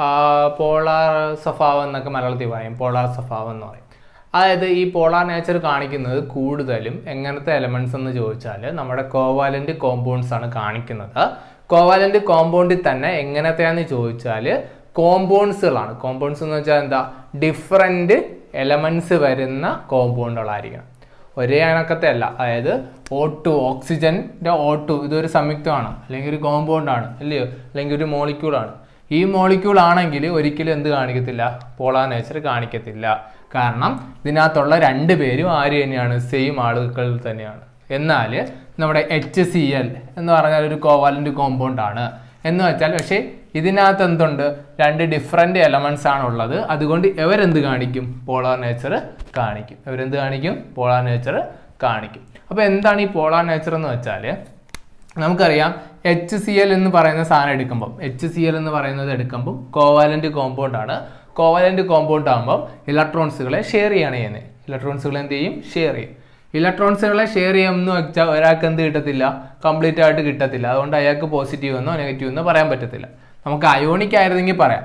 പോളാർ സ്വഭാവം എന്നൊക്കെ മലയാളത്തിൽ പറയും പോളാർ സ്വഭാവം എന്ന് പറയും അതായത് ഈ പോളാർ നേച്ചർ കാണിക്കുന്നത് കൂടുതലും എങ്ങനത്തെ എലമെന്റ്സ് എന്ന് ചോദിച്ചാൽ നമ്മുടെ കോവാലന്റ് കോമ്പൗണ്ട്സ് ആണ് കാണിക്കുന്നത് കോവാലന്റ് കോമ്പൗണ്ടിൽ തന്നെ എങ്ങനത്തെയാന്ന് ചോദിച്ചാൽ കോമ്പൗണ്ട്സുകളാണ് കോമ്പൗണ്ട്സ് എന്ന് വെച്ചാൽ എന്താ ഡിഫറെന്റ് എലമെന്റ്സ് വരുന്ന കോമ്പൗണ്ടുകളായിരിക്കണം ഒരേ കണക്കത്തെ അല്ല അതായത് ഓ ടു ഓക്സിജൻ്റെ ഓ ടു ഇതൊരു സംയുക്തമാണ് അല്ലെങ്കിൽ ഒരു കോമ്പൗണ്ട് ആണ് അല്ലയോ അല്ലെങ്കിൽ ഒരു മോളിക്യൂൾ ആണ് ഈ മോളിക്യൂൾ ആണെങ്കിൽ ഒരിക്കലും എന്ത് കാണിക്കത്തില്ല പോളാർ നേച്ചർ കാണിക്കത്തില്ല കാരണം ഇതിനകത്തുള്ള രണ്ട് പേരും ആര് തന്നെയാണ് സെയിം ആളുകൾ തന്നെയാണ് എന്നാൽ നമ്മുടെ എച്ച് സി എൽ എന്ന് പറഞ്ഞാൽ ഒരു കോവാലന്റ് കോമ്പൗണ്ട് ആണ് എന്ന് വെച്ചാൽ പക്ഷേ ഇതിനകത്ത് എന്തുണ്ട് രണ്ട് ഡിഫറെൻ്റ് എലമെന്റ്സ് ആണ് ഉള്ളത് അതുകൊണ്ട് ഇവരെന്ത് കാണിക്കും പോളാർ നേച്ചർ കാണിക്കും ഇവരെന്ത് കാണിക്കും പോളാർ നേച്ചർ കാണിക്കും അപ്പോൾ എന്താണ് ഈ പോളാർ നേച്ചർ എന്ന് വെച്ചാൽ നമുക്കറിയാം എച്ച് സി എൽ എന്ന് പറയുന്ന സാധനം എടുക്കുമ്പോൾ എച്ച് സി എൽ എന്ന് പറയുന്നത് എടുക്കുമ്പോൾ കോവാലന്റ് കോമ്പൗണ്ട് ആണ് കോവാലന്റ് കോമ്പൗണ്ട് ആകുമ്പോൾ ഇലക്ട്രോൺസുകളെ ഷെയർ ചെയ്യാണ് ചെയ്യുന്നത് ഇലക്ട്രോൺസുകൾ എന്ത് ചെയ്യും ഷെയർ ചെയ്യും ഇലക്ട്രോൺസുകളെ ഷെയർ ചെയ്യാമെന്ന് വെച്ചാൽ ഒരാൾക്ക് എന്ത് കിട്ടത്തില്ല കംപ്ലീറ്റ് ആയിട്ട് കിട്ടത്തില്ല അതുകൊണ്ട് അയാൾക്ക് പോസിറ്റീവ് എന്നോ നെഗറ്റീവ് എന്നോ പറയാൻ പറ്റത്തില്ല നമുക്ക് അയോണിക് ആയിരുന്നെങ്കിൽ പറയാം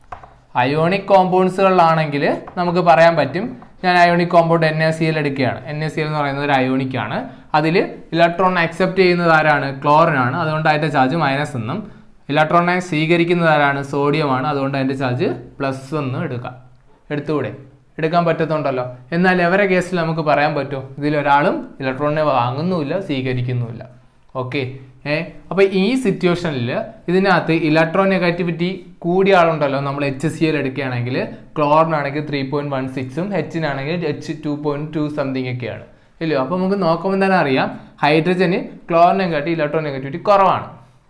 അയോണിക് കോമ്പൗണ്ട്സുകളിലാണെങ്കിൽ നമുക്ക് പറയാൻ പറ്റും ഞാൻ ionic compound N A C L എടുക്കുകയാണ് എൻ എ സി എൽ എന്ന് പറയുന്നത് ഒരു അയോണിക് ആണ് അതിൽ ഇലക്ട്രോൺ അക്സെപ്റ്റ് ചെയ്യുന്നത് ആരാണ് ക്ലോറിൻ ആണ് അതുകൊണ്ട് അതിൻ്റെ ചാർജ് മൈനസ് എന്നും ഇലക്ട്രോണിനെ സ്വീകരിക്കുന്നത് ആരാണ് സോഡിയം ആണ് അതുകൊണ്ട് അതിൻ്റെ ചാർജ് പ്ലസ് എന്നും എടുക്കാം എടുത്തുകൂടെ എടുക്കാൻ പറ്റത്തുണ്ടല്ലോ എന്നാൽ എവരെ കേസിൽ നമുക്ക് പറയാൻ പറ്റും ഇതിലൊരാളും ഇലക്ട്രോണിനെ വാങ്ങുന്നുമില്ല സ്വീകരിക്കുന്നുമില്ല ഓക്കെ ഏ അപ്പൊ ഈ സിറ്റുവേഷനിൽ ഇതിനകത്ത് ഇലക്ട്രോ നെഗറ്റിവിറ്റി കൂടിയ ആളുണ്ടല്ലോ നമ്മൾ എച്ച് സി എൽ എടുക്കുകയാണെങ്കിൽ ക്ലോറിനാണെങ്കിൽ ത്രീ പോയിന്റ് വൺ സിക്സും എച്ചിനാണെങ്കിൽ H two point two something ഒക്കെയാണ് ഇല്ലയോ അപ്പൊ നമുക്ക് നോക്കുമ്പോൾ തന്നെ അറിയാം ഹൈഡ്രജന് ക്ലോറിനെ കാട്ടി ഇലക്ട്രോ നെഗറ്റിവിറ്റി കുറവാണ്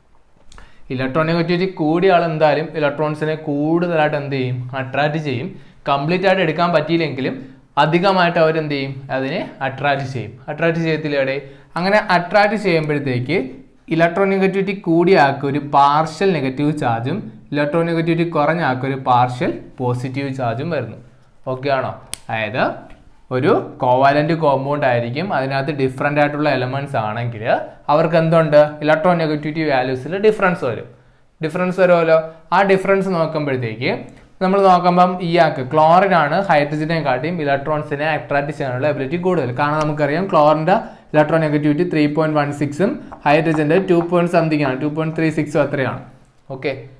ഇലക്ട്രോ നെഗറ്റിവിറ്റി കൂടിയ ആൾ എന്തായാലും ഇലക്ട്രോൺസിനെ കൂടുതലായിട്ട് എന്ത് ചെയ്യും അട്രാക്ട് ചെയ്യും കംപ്ലീറ്റ് ആയിട്ട് എടുക്കാൻ പറ്റിയില്ലെങ്കിലും അധികമായിട്ട് അവരെന്ത് ചെയ്യും അതിനെ അട്രാക്ട് ചെയ്യും അട്രാക്ട് ചെയ്യത്തില്ല എവിടെ അങ്ങനെ അട്രാക്ട് ചെയ്യുമ്പോഴത്തേക്ക് ഇലക്ട്രോ നെഗറ്റിവിറ്റി കൂടിയ ആൾക്ക് ഒരു പാർഷ്യൽ നെഗറ്റീവ് ചാർജും ഇലക്ട്രോ നെഗറ്റിവിറ്റി കുറഞ്ഞ ആൾക്ക് ഒരു പാർഷ്യൽ പോസിറ്റീവ് ചാർജും വരുന്നു ഓക്കെ ആണോ അതായത് ഒരു കോവാലന്റ് കോമ്പൗണ്ട് ആയിരിക്കും അതിനകത്ത് ഡിഫറെൻ്റ് ആയിട്ടുള്ള എലമെന്റ്സ് ആണെങ്കിൽ അവർക്ക് എന്തുണ്ട് ഇലക്ട്രോ നെഗറ്റിവിറ്റി വാല്യൂസിൽ ഡിഫറൻസ് വരും ഡിഫറൻസ് വരുമല്ലോ ആ ഡിഫറൻസ് നോക്കുമ്പോഴത്തേക്ക് നമ്മൾ നോക്കുമ്പം ഇയാൾക്ക് ക്ലോറിൻ ആണ് ഹൈഡ്രജനെ കാട്ടിയും ഇലക്ട്രോൺസിനെ അട്രാക്ട് ചെയ്യാനുള്ള എബിലിറ്റി കൂടുതൽ കാരണം നമുക്കറിയാം ക്ലോറിന്റെ electronegativity three point one സിക്സും ഹൈഡ്രജന്റെ ടു പോയിന്റ് സംതിങ് ആണ് ടു പോയിന്റ് ത്രീ സിക്സും അത്രയാണ് ഓക്കെ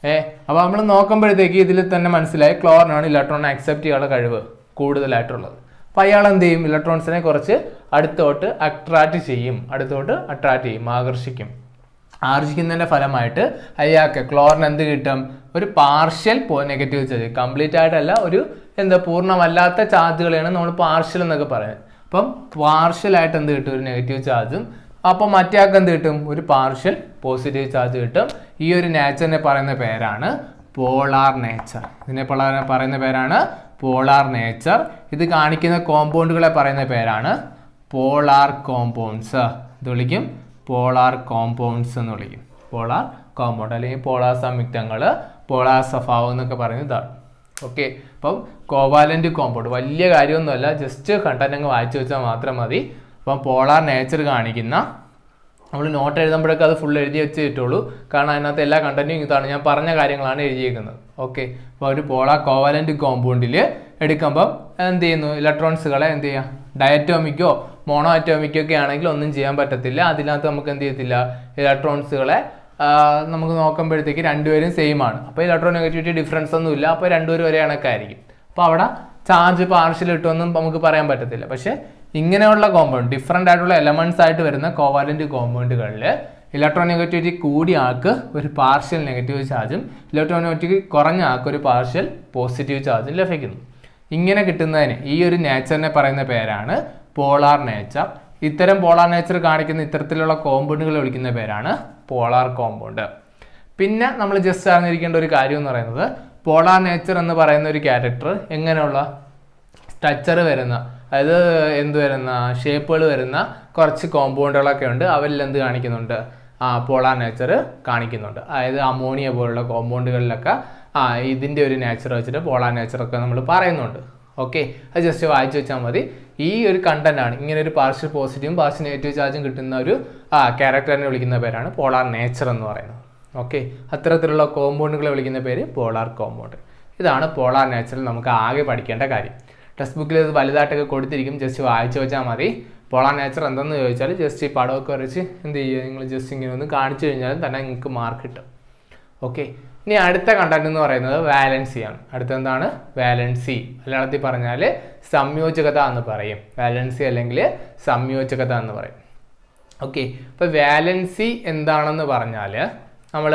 ഏ അപ്പോൾ നമ്മൾ നോക്കുമ്പോഴത്തേക്ക് ഇതിൽ തന്നെ മനസ്സിലായി ക്ലോറിനാണ് ഇലക്ട്രോണിനെ അക്സെപ്റ്റ് ചെയ്യാനുള്ള കഴിവ് കൂടുതലായിട്ടുള്ളത് അപ്പോൾ അയാൾ എന്ത് ചെയ്യും ഇലക്ട്രോൺസിനെ കുറച്ച് അടുത്തോട്ട് അട്രാക്റ്റ് ചെയ്യും അടുത്തോട്ട് അട്രാക്റ്റ് ചെയ്യും ആകർഷിക്കും ആർജിക്കുന്നതിന്റെ ഫലമായിട്ട് അയാൾക്ക് ക്ലോറിന് എന്ത് കിട്ടും ഒരു പാർഷ്യൽ നെഗറ്റീവ് ചാർജ് കംപ്ലീറ്റ് ആയിട്ടല്ല ഒരു എന്താ പൂർണ്ണമല്ലാത്ത ചാർജുകളെയാണ് നമ്മൾ പാർഷ്യൽ എന്നൊക്കെ പറയുന്നത് അപ്പം പാർഷ്യൽ ആയിട്ട് എന്ത് കിട്ടും ഒരു നെഗറ്റീവ് ചാർജും അപ്പം മറ്റേയാൾക്ക് എന്ത് കിട്ടും ഒരു പാർഷ്യൽ പോസിറ്റീവ് ചാർജ് കിട്ടും ഈ ഒരു നേച്ചറിനെ പറയുന്ന പേരാണ് പോളാർ നേച്ചർ ഇതിനെ പല- പറയുന്ന പേരാണ് പോളാർ നേച്ചർ ഇത് കാണിക്കുന്ന കോമ്പൗണ്ടുകളെ പറയുന്ന പേരാണ് പോളാർ കോമ്പൗണ്ട്സ് ഇത് വിളിക്കും പോളാർ കോമ്പൗണ്ട്സ് എന്ന് വിളിക്കും പോളാർ കോമ്പൗണ്ട് അല്ലെങ്കിൽ പോളാർ സംയുക്തങ്ങൾ പോളാർ സ്വഭാവം എന്നൊക്കെ പറയുന്ന ഇതാണ് ഓക്കെ അപ്പം കോവാലന്റ് കോമ്പൗണ്ട് വലിയ കാര്യമൊന്നുമല്ല ജസ്റ്റ് കണ്ടന്റ് അങ്ങ് വായിച്ചു വെച്ചാൽ മാത്രം മതി അപ്പം പോളാർ നേച്ചർ കാണിക്കുന്ന നമ്മൾ നോട്ട് എഴുതുമ്പോഴൊക്കെ അത് ഫുൾ എഴുതി വെച്ച് കിട്ടുള്ളൂ കാരണം അതിനകത്ത് എല്ലാ കണ്ടന്റും ഇതാണ് ഞാൻ പറഞ്ഞ കാര്യങ്ങളാണ് എഴുതിയേക്കുന്നത് ഓക്കെ അപ്പോൾ ഒരു പോളാർ കോവാലന്റ് കോമ്പൗണ്ടിൽ എടുക്കുമ്പം എന്ത് ചെയ്യുന്നു ഇലക്ട്രോൺസുകളെ എന്ത് ചെയ്യുക ഡയറ്റോമിക്കോ മോണോ അറ്റോമിക്കോ ഒക്കെ ആണെങ്കിൽ ഒന്നും ചെയ്യാൻ പറ്റത്തില്ല അതിനകത്ത് നമുക്ക് എന്ത് ചെയ്യത്തില്ല ഇലക്ട്രോൺസുകളെ ആ, നമുക്ക് നോക്കുമ്പോഴത്തേക്ക് രണ്ടുപേരും സെയിം ആണ് അപ്പോൾ ഇലക്ട്രോൺ നെഗറ്റിവിറ്റി ഡിഫറൻസ് ഒന്നും ഇല്ല അപ്പോൾ രണ്ടുപേരും ഒരേ കണക്കായിരിക്കും അപ്പോൾ അവിടെ ചാർജ് പാർഷ്യൽ ഇട്ടൊന്നും നമുക്ക് പറയാൻ പറ്റത്തില്ല പക്ഷേ ഇങ്ങനെയുള്ള കോമ്പൗണ്ട് ഡിഫറെൻ്റ് ആയിട്ടുള്ള എലമെന്റ്സ് ആയിട്ട് വരുന്ന കോവാലന്റ് കോമ്പൗണ്ടുകളിൽ ഇലക്ട്രോൺ നെഗറ്റിവിറ്റി കൂടിയ ആൾക്ക് ഒരു പാർഷ്യൽ നെഗറ്റീവ് ചാർജും ഇലക്ട്രോൺ നെഗറ്റിവിറ്റി കുറഞ്ഞ ആൾക്ക് ഒരു പാർഷ്യൽ പോസിറ്റീവ് ചാർജും ലഭിക്കുന്നു ഇങ്ങനെ കിട്ടുന്നതിന് ഈ ഒരു നേച്ചറിനെ പറയുന്ന പേരാണ് പോളാർ നേച്ചർ ഇത്തരം പോളാർ നേച്ചർ കാണിക്കുന്ന ഇത്തരത്തിലുള്ള കോമ്പൗണ്ടുകൾ വിളിക്കുന്ന പേരാണ് പോളാർ കോമ്പൗണ്ട് പിന്നെ നമ്മൾ ജസ്റ്റ് അറിഞ്ഞിരിക്കേണ്ട ഒരു കാര്യം എന്ന് പറയുന്നത് പോളാർ നേച്ചർ എന്ന് പറയുന്ന ഒരു ക്യാരക്ടർ എങ്ങനെയുള്ള സ്ട്രക്ചർ വരുന്ന അതായത് എന്ത് വരുന്ന ഷേപ്പുകൾ വരുന്ന കുറച്ച് കോമ്പൗണ്ടുകളൊക്കെ ഉണ്ട് അവരിൽ എന്ത് കാണിക്കുന്നുണ്ട് ആ പോളാർ നേച്ചർ കാണിക്കുന്നുണ്ട് അതായത് അമോണിയ പോലുള്ള കോമ്പൗണ്ടുകളിലൊക്കെ ആ ഇതിൻ്റെ ഒരു നേച്ചർ വെച്ചിട്ട് പോളാർ നേച്ചറൊക്കെ നമ്മൾ പറയുന്നുണ്ട് ഓക്കെ അത് ജസ്റ്റ് വായിച്ചു വെച്ചാൽ മതി ഈ ഒരു കണ്ടന്റ് ആണ് ഇങ്ങനെ ഒരു പാർഷ്യൽ പോസിറ്റീവും പാർഷ്യൽ നെഗറ്റീവ് ചാർജും കിട്ടുന്ന ഒരു ആ ക്യാരക്ടറിനെ വിളിക്കുന്ന പേരാണ് പോളാർ നേച്ചർ എന്ന് പറയുന്നത് ഓക്കെ അത്തരത്തിലുള്ള കോമ്പൗണ്ടുകളെ വിളിക്കുന്ന പേര് പോളാർ കോമ്പൗണ്ട് ഇതാണ് പോളാർ നേച്ചറിൽ നമുക്ക് ആകെ പഠിക്കേണ്ട കാര്യം ടെക്സ്റ്റ് ബുക്കിൽ ഇത് വലുതായിട്ടൊക്കെ കൊടുത്തിരിക്കും ജസ്റ്റ് വായിച്ചു വെച്ചാൽ മതി പോളാർ നേച്ചർ എന്തെന്ന് ചോദിച്ചാൽ ജസ്റ്റ് ഈ പടമൊക്കെ വരച്ച് എന്ത് ചെയ്യുക നിങ്ങൾ ജസ്റ്റ് ഇങ്ങനെ ഒന്ന് കാണിച്ചു കഴിഞ്ഞാൽ തന്നെ നിങ്ങൾക്ക് മാർക്ക് കിട്ടും ഓക്കെ ഇനി അടുത്ത കണ്ടന്റ് എന്ന് പറയുന്നത് വാലൻസി ആണ് അടുത്ത എന്താണ് വാലൻസി മലയാളത്തിൽ പറഞ്ഞാൽ സംയോജകത എന്ന് പറയും വാലൻസി അല്ലെങ്കിൽ സംയോജകത എന്ന് പറയും ഓക്കെ അപ്പോൾ വാലൻസി എന്താണെന്ന് പറഞ്ഞാൽ നമ്മൾ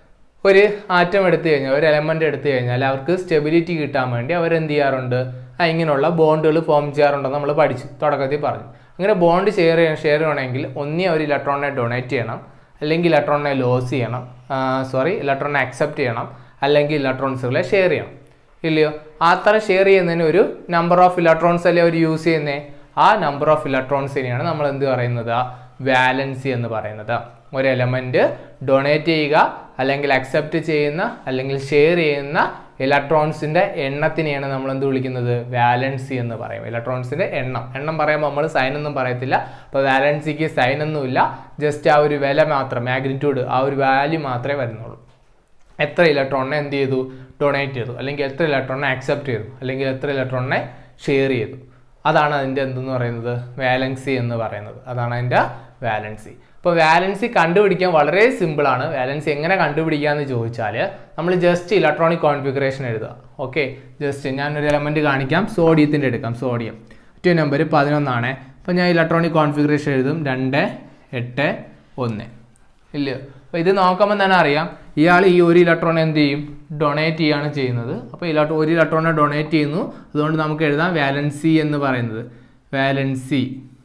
ഒരു ആറ്റം എടുത്തു കഴിഞ്ഞാൽ ഒരു എലമെന്റ് എടുത്തു കഴിഞ്ഞാൽ അവർക്ക് സ്റ്റെബിലിറ്റി കിട്ടാൻ വേണ്ടി അവരെന്ത് ചെയ്യാറുണ്ട് ആ ഇങ്ങനെയുള്ള ബോണ്ടുകൾ ഫോം ചെയ്യാറുണ്ടെന്ന് നമ്മൾ പഠിച്ചു തുടക്കത്തിൽ പറഞ്ഞു അങ്ങനെ ബോണ്ട് ഷെയർ ചെയ്യാൻ ഷെയർ ചെയ്യണമെങ്കിൽ ഒന്നേ ഒരു ഇലക്ട്രോണിനെ ഡൊണേറ്റ് ചെയ്യണം അല്ലെങ്കിൽ ഇലക്ട്രോണിനെ ലോസ് ചെയ്യണം സോറി ഇലക്ട്രോണിനെ അക്സെപ്റ്റ് ചെയ്യണം അല്ലെങ്കിൽ ഇലക്ട്രോൺസുകളെ ഷെയർ ചെയ്യണം ഇല്ലയോ അത്ര ഷെയർ ചെയ്യുന്നതിന് ഒരു നമ്പർ ഓഫ് ഇലക്ട്രോൺസ് അല്ലേ അവർ യൂസ് ചെയ്യുന്നത് ആ നമ്പർ ഓഫ് ഇലക്ട്രോൺസിനെയാണ് നമ്മൾ എന്ത് പറയുന്നത് വാലൻസി എന്ന് പറയുന്നത് ഒരു എലമെന്റ് ഡൊണേറ്റ് ചെയ്യുക അല്ലെങ്കിൽ അക്സെപ്റ്റ് ചെയ്യുന്ന അല്ലെങ്കിൽ ഷെയർ ചെയ്യുന്ന ഇലക്ട്രോൺസിന്റെ എണ്ണത്തിനെയാണ് നമ്മൾ എന്ത് വിളിക്കുന്നത് വാലൻസി എന്ന് പറയും ഇലക്ട്രോൺസിന്റെ എണ്ണം എണ്ണം പറയുമ്പോൾ നമ്മൾ സൈൻ ഒന്നും പറയത്തില്ല അപ്പോൾ വാലൻസിക്ക് സൈൻ ഒന്നുമില്ല ജസ്റ്റ് ആ ഒരു വില മാത്രം മാഗ്നിറ്റ്യൂഡ് ആ ഒരു വാല്യൂ മാത്രമേ വരുന്നുള്ളൂ എത്ര ഇലക്ട്രോണിനെ എന്ത് ചെയ്തു ഡൊണേറ്റ് ചെയ്തു അല്ലെങ്കിൽ എത്ര ഇലക്ട്രോണിനെ അക്സെപ്റ്റ് ചെയ്തു അല്ലെങ്കിൽ എത്ര ഇലക്ട്രോണിനെ ഷെയർ ചെയ്തു അതാണ് അതിൻ്റെ എന്തെന്ന് പറയുന്നത് വാലൻസി എന്ന് പറയുന്നത് അതാണ് അതിൻ്റെ വാലൻസി ഇപ്പോൾ വാലൻസി കണ്ടുപിടിക്കാൻ വളരെ സിമ്പിളാണ് വാലൻസി എങ്ങനെ കണ്ടുപിടിക്കാന്ന് ചോദിച്ചാൽ നമ്മൾ ജസ്റ്റ് ഇലക്ട്രോണിക് കോൺഫിഗറേഷൻ എഴുതുക ഓക്കെ ജസ്റ്റ് ഞാനൊരു എലമെൻറ്റ് കാണിക്കാം സോഡിയത്തിൻ്റെ എടുക്കാം സോഡിയം ടു നമ്പർ പതിനൊന്നാണ് അപ്പോൾ ഞാൻ ഇലക്ട്രോണിക് കോൺഫിഗറേഷൻ എഴുതും രണ്ട് എട്ട് ഒന്ന് ഇല്ലയോ അപ്പോൾ ഇത് നോക്കുമ്പോൾ തന്നെ അറിയാം ഇയാൾ ഈ ഒരു ഇലക്ട്രോൺ എന്ത് ചെയ്യും ഡൊണേറ്റ് ചെയ്യാണ് ചെയ്യുന്നത് അപ്പോൾ ഇലക്ട്രോ ഒരു ഇലക്ട്രോണിനെ ഡൊണേറ്റ് ചെയ്യുന്നു അതുകൊണ്ട് നമുക്ക് എഴുതാം വാലൻസി എന്ന് പറയുന്നത് വാലൻസി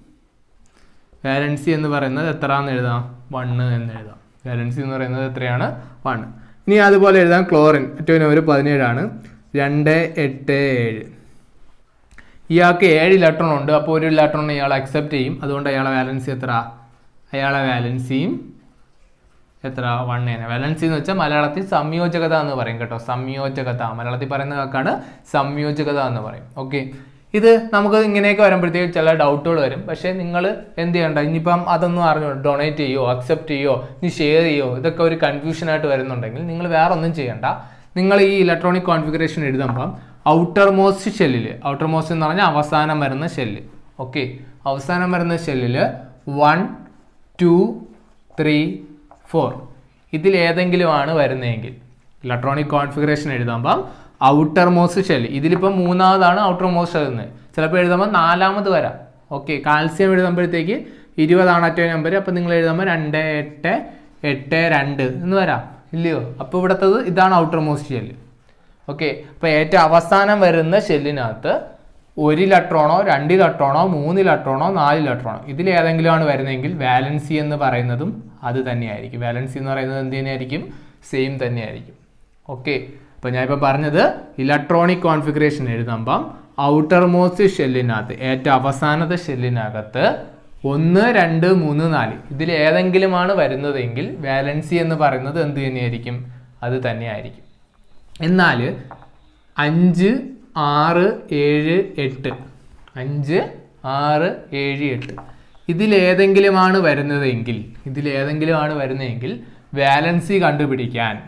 വാലൻസി എന്ന് പറയുന്നത് എത്രയാണെന്ന് എഴുതാം വണ്ണ് എന്ന് എഴുതാം വാലൻസി എന്ന് പറയുന്നത് എത്രയാണ് വൺ ഇനി അതുപോലെ എഴുതാം ക്ലോറിൻ ഏറ്റവും നമ്പർ പതിനേഴാണ് രണ്ട് എട്ട് ഏഴ് ഇയാൾക്ക് ഏഴ് ഇലക്ട്രോൺ ഉണ്ട് അപ്പോൾ ഒരു ഇലക്ട്രോൺ ഇയാൾ അക്സെപ്റ്റ് ചെയ്യും അതുകൊണ്ട് അയാളെ വാലൻസി എത്ര അയാളെ വാലൻസിയും എത്ര വൺ തന്നെ വാലൻസി എന്ന് വെച്ചാൽ മലയാളത്തിൽ സംയോജകത എന്ന് പറയും കേട്ടോ സംയോജകത മലയാളത്തിൽ പറയുന്ന വാക്കാണ് സംയോജകത എന്ന് പറയും ഓക്കെ ഇത് നമുക്ക് ഇങ്ങനെയൊക്കെ വരുമ്പോഴത്തേക്ക് ചില ഡൗട്ടുകൾ വരും പക്ഷേ നിങ്ങൾ എന്ത് ചെയ്യണ്ട ഇനിയിപ്പം അതൊന്നും അറിഞ്ഞോ ഡൊണേറ്റ് ചെയ്യോ അക്സെപ്റ്റ് ചെയ്യോ ഇനി ഷെയർ ചെയ്യോ ഇതൊക്കെ ഒരു കൺഫ്യൂഷൻ ആയിട്ട് വരുന്നുണ്ടെങ്കിൽ നിങ്ങൾ വേറെ ഒന്നും ചെയ്യണ്ട നിങ്ങൾ ഈ ഇലക്ട്രോണിക് കോൺഫിഗറേഷൻ എഴുതുമ്പം ഔട്ടർ മോസ്റ്റ് ഷെല്ലിൽ ഔട്ടർ മോസ്റ്റ് എന്ന് പറഞ്ഞാൽ അവസാനം വരുന്ന ഷെല്ല് ഓക്കെ അവസാനം വരുന്ന ഷെല്ലിൽ വൺ ടു ത്രീ ഫോർ ഇതിൽ ഏതെങ്കിലും ആണ് വരുന്നതെങ്കിൽ ഇലക്ട്രോണിക് കോൺഫിഗറേഷൻ എഴുതുമ്പം ഔട്ടർ മോസ്റ്റ് ഷെൽ ഇതിലിപ്പം മൂന്നാമതാണ് ഔട്ടർ മോസ്റ്റ് ഷെൽ എന്ന് ചിലപ്പോൾ എഴുതുമ്പോൾ നാലാമത് വരാം ഓക്കെ കാൽസ്യം എഴുതുമ്പോഴത്തേക്ക് ഇരുപതാണ് അറ്റോ നമ്പർ അപ്പം നിങ്ങൾ എഴുതുമ്പോൾ രണ്ട് എട്ട് എട്ട് രണ്ട് എന്ന് വരാം ഇല്ലയോ അപ്പോൾ ഇവിടുത്തത് ഇതാണ് ഔട്ടർ മോസ്റ്റ് ഷെല്ല് ഓക്കെ അപ്പോൾ ഏറ്റവും അവസാനം വരുന്ന ഷെല്ലിനകത്ത് ഒരു ഇലക്ട്രോണോ രണ്ട് ഇലക്ട്രോണോ മൂന്ന് ഇലക്ട്രോണോ നാല് ഇലക്ട്രോണോ ഇതിൽ ഏതെങ്കിലുമാണ് വരുന്നതെങ്കിൽ വാലൻസി എന്ന് പറയുന്നതും അത് തന്നെയായിരിക്കും വാലൻസി എന്ന് പറയുന്നത് എന്ത് തന്നെയായിരിക്കും സെയിം തന്നെയായിരിക്കും ഓക്കെ അപ്പോൾ ഞാൻ ഇപ്പോൾ പറഞ്ഞത് ഇലക്ട്രോണിക് കോൺഫിഗറേഷൻ എഴുതുമ്പം ഔട്ടർ മോസ്റ്റ് ഷെല്ലിനകത്ത് ഏറ്റവും അവസാനത്തെ ഷെല്ലിനകത്ത് ഒന്ന് രണ്ട് മൂന്ന് നാല് ഇതിൽ ഏതെങ്കിലുമാണ് വരുന്നതെങ്കിൽ വാലൻസി എന്ന് പറയുന്നത് എന്ത് തന്നെയായിരിക്കും അത് തന്നെയായിരിക്കും എന്നാൽ അഞ്ച് ആറ് ഏഴ് എട്ട് അഞ്ച് ആറ് ഏഴ് എട്ട് ഇതിലേതെങ്കിലുമാണ് വരുന്നതെങ്കിൽ ഇതിലേതെങ്കിലുമാണ് വരുന്നതെങ്കിൽ വാലൻസി കണ്ടുപിടിക്കാൻ